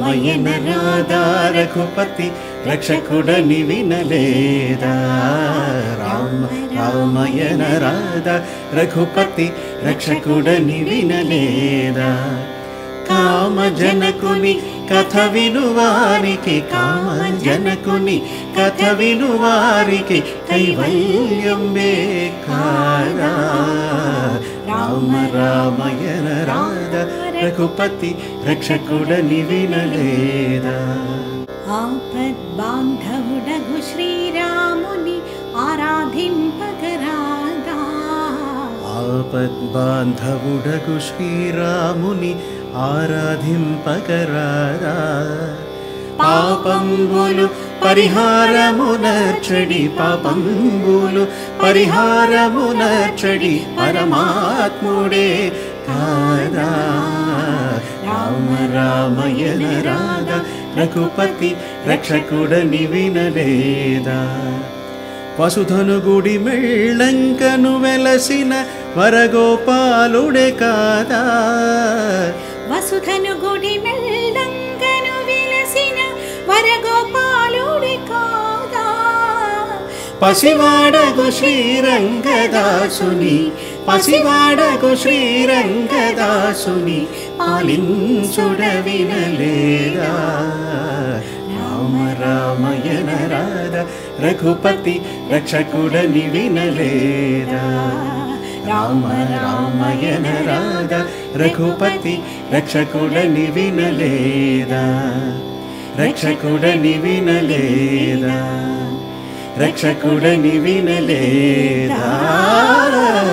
రామయ్యన రాధా రఘుపతి రక్షకుడని వినలేదా రామ రామయ్యన రాధా రఘుపతి రక్షకుడని వినలేదా కామ జనకుని కథ వినువారికి కామ జనకుని కథ వినువారికి కైవల్యం కాదా రామ రామయన రాధ రఘుపతి రక్షకుడని వినలేదా ఆపద్ బాంధవుడగు శ్రీరాముని ఆరాధింపగరాదా ఆపద్ బాంధవుడగు శ్రీరాముని ఆరాధింపకరాదా పాపంబులు పరిహారమునర్చడి పాపంబులు పరిహారమునర్చడి పరమాత్ముడే కాదా రామ రామయన రాధ రఘుపతి రక్షకుడని వినలేదా వసుధను గుడి మెళ్ళంకను వెలసిన వరగోపాలుడే కాదా వసుధను గుడి మెల్లంగను విలసిన వరగోపాలుడి కాదా పసివాడగు శ్రీరంగదాసుని పసివాడగు శ్రీరంగదాసుని పాలించుడ వినలేదా రామ రామయన రాధ రఘుపతి రక్షకుడని వినలేదా రామ రామయన రాధ రఘుపతి రక్షకుడని వినలేదా రక్షకుడని వినలేదా రక్షకుడని వినలేదా